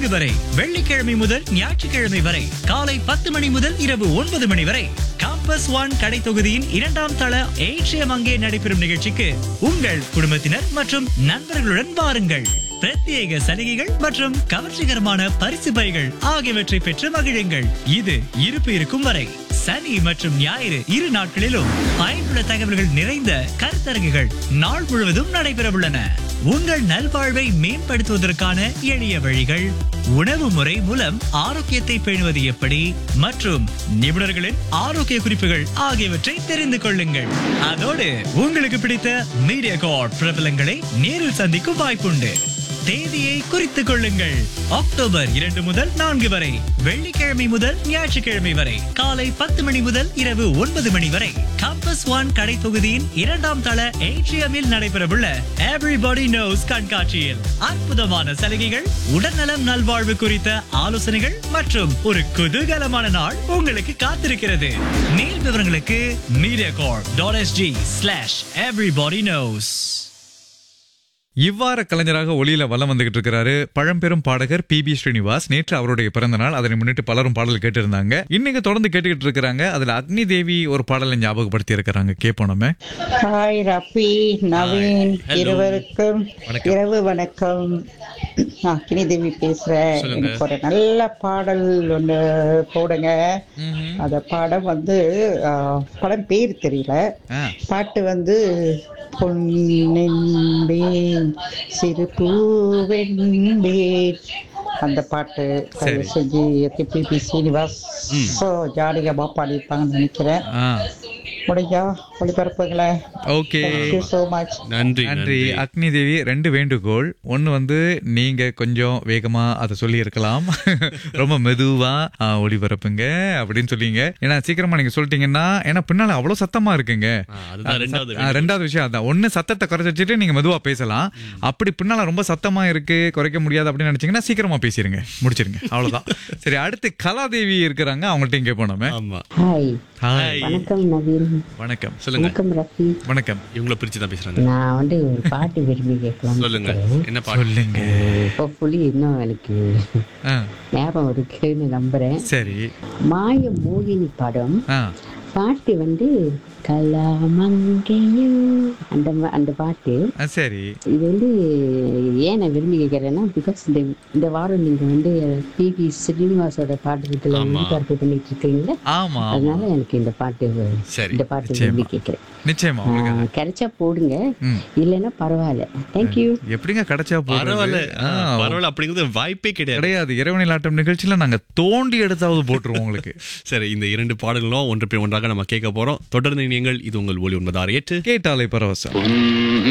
நான்கு வரை வெள்ளிக்கிழமை முதல் ஞாயிற்றுக்கிழமை வரை காலை பத்து மணி முதல் இரவு ஒன்பது மணி வரை காம்பஸ் ஒன் கடை தொகுதியின் இரண்டாம் தள ஏற்றியம் அங்கே நடைபெறும் நிகழ்ச்சிக்கு உங்கள் குடும்பத்தினர் மற்றும் நண்பர்களுடன் வாருங்கள் பிரத்யேக சலுகைகள் மற்றும் கவர்ச்சிகரமான பரிசு பைகள் ஆகியவற்றை பெற்று மகிழுங்கள் இது இருப்பு இருக்கும் வரை சனி மற்றும் ஞாயிறு இரு நாட்களிலும் பயனுள்ள தகவல்கள் நிறைந்த கருத்தரங்குகள் நாள் முழுவதும் நடைபெறவுள்ளன உங்கள் நல்வாழ்வை மேம்படுத்துவதற்கான எளிய வழிகள் உணவு முறை மூலம் ஆரோக்கியத்தை பேணுவது எப்படி மற்றும் நிபுணர்களின் ஆரோக்கிய குறிப்புகள் ஆகியவற்றை தெரிந்து கொள்ளுங்கள் அதோடு உங்களுக்கு பிடித்த மீடியா கார்ட் பிரபலங்களை நேரில் சந்திக்கும் வாய்ப்புண்டு தேதியை குறித்துக் கொள்ளுங்கள் அக்டோபர் இரண்டு முதல் நான்கு வரை வெள்ளிக்கிழமை முதல் ஞாயிற்றுக்கிழமை வரை காலை பத்து மணி முதல் இரவு ஒன்பது மணி வரை கம்பஸ் ஒன் கடை தொகுதியின் இரண்டாம் தள ஏட்ரியமில் நடைபெறவுள்ள எவ்ரிபடி நோஸ் கண்காட்சியில் அற்புதமான சலுகைகள் உடல்நலம் நல்வாழ்வு குறித்த ஆலோசனைகள் மற்றும் ஒரு குதூகலமான நாள் உங்களுக்கு காத்திருக்கிறது மேல் விவரங்களுக்கு Mediacorp dot SG slash everybody knows இவ்வாற கலைஞராக ஒளியில வலம் வந்துகிட்டு இருக்கிறாரு பழம்பெரும் பாடகர் பி பி ஸ்ரீனிவாஸ் நேற்று அவருடைய பிறந்த நாள் அதனை முன்னிட்டு பலரும் பாடல் கேட்டிருந்தாங்க இன்னைக்கு தொடர்ந்து கேட்டுக்கிட்டு இருக்கிறாங்க அதுல அக்னி தேவி ஒரு பாடலை ஞாபகப்படுத்தி இருக்கிறாங்க கேட்போம் நம்ம ஹாய் ரஃபி நவீன் இருவருக்கும் இரவு வணக்கம் நான் கிணிதேவி பேசுறேன் எனக்கு ஒரு நல்ல பாடல் ஒன்று போடுங்க அந்த படம் வந்து ஆ, படம் பேர் தெரியல ஆ, பாட்டு வந்து பொன்னென்பேன் சிறு பூவென்பேன் அந்த பாட்டு தயவு செஞ்சு பிபி சீனிவாஸ் ஸோ ஜாலிகமாக பாடியிருப்பாங்கன்னு நினைக்கிறேன் ஆ. முடிஞ்சா ஒளிபரப்புங்களேன் ஓகே தேங்க்யூ ஸோ மச் நன்றி நன்றி அக்னி தேவி ரெண்டு வேண்டுகோள் ஒன்னு வந்து நீங்க கொஞ்சம் வேகமா அதை சொல்லி இருக்கலாம் ரொம்ப மெதுவா ஆ, ஒளிபரப்புங்க அப்படின்னு சொல்லிங்க ஏன்னா சீக்கிரமா நீங்க சொல்லிட்டீங்கன்னா ஏன்னா பின்னால அவ்வளவு சத்தமா இருக்குங்க ஆ, அதுதான் ரெண்டாவது ஆ, ரெண்டாவது விஷயம் அதான் ஒண்ணு சத்தத்தை குறைச்சு வச்சுட்டு நீங்க மெதுவா பேசலாம் அப்படி பின்னால ரொம்ப சத்தமா இருக்கு குறைக்க முடியாது அப்படின்னு நினைச்சீங்கன்னா சீக்கிரமா பேசிருங்க முடிச்சிருங்க அவ்வளவுதான் சரி அடுத்து கலாதேவி இருக்கிறாங்க அவங்கள்ட்ட இங்கே போனோமே ஆமா ஹாய் ஹாய் வணக்கம் நவீன் வணக்கம் சொல்லுங்க வணக்கம் ரஃபி வணக்கம் இவங்கள பிரிச்சு தான் பேசுறாங்க நான் வந்து ஒரு பாட்டு விரும்பி கேட்கலாம் சொல்லுங்க என்ன பாட்டு சொல்லுங்க இப்போ புலி இன்னும் எனக்கு ஆ, ஞாபகம் இருக்குன்னு நம்புறேன் சரி மாய மோகினி படம் ஆ பாட்டு வந்து கலாமங்கையும் அந்த ம- அந்த பாட்டு ஆ, சரி இது வந்து ஏன் நான் விரும்பி கேட்கறேன்னா பிகாஸ் இந்த இந்த வாரம் நீங்க வந்து பிபி ஸ்ரீனிவாசோட பாட்டுக்கிட்ட ஒளிபரப்பு பண்ணிட்டு இருக்கீங்களா ஆமா அதனால எனக்கு இந்த பாட்டு சரி இந்த பாட்டு நிச்சயமா. விரும்பி கேட்கிறேன் நிச்சயமா உங்களுக்கு ஆ, கிடைச்சா போடுங்க ம். இல்லைன்னா பரவாயில்ல தேங்க்யூ எப்படிங்க கிடைச்சா போடுறது? பரவாயில்ல ஆ, ஆ, பரவாயில்ல அப்படிங்கிறது வாய்ப்பே கிடையாது கிடையாது இரவனில் ஆட்டம் நிகழ்ச்சியில நாங்க தோண்டி எடுத்தாவது போட்டுருவோம் உங்களுக்கு சரி இந்த இரண்டு பாடல்களும் ஒன்று பின் ஒன்றாக நம்ம கேட்க போறோம் தொடர்ந்து நீங்கள் இது உங்கள் ஒளி ஒன்பது ஆறு எட்டு கேட்டாலே பரவசம்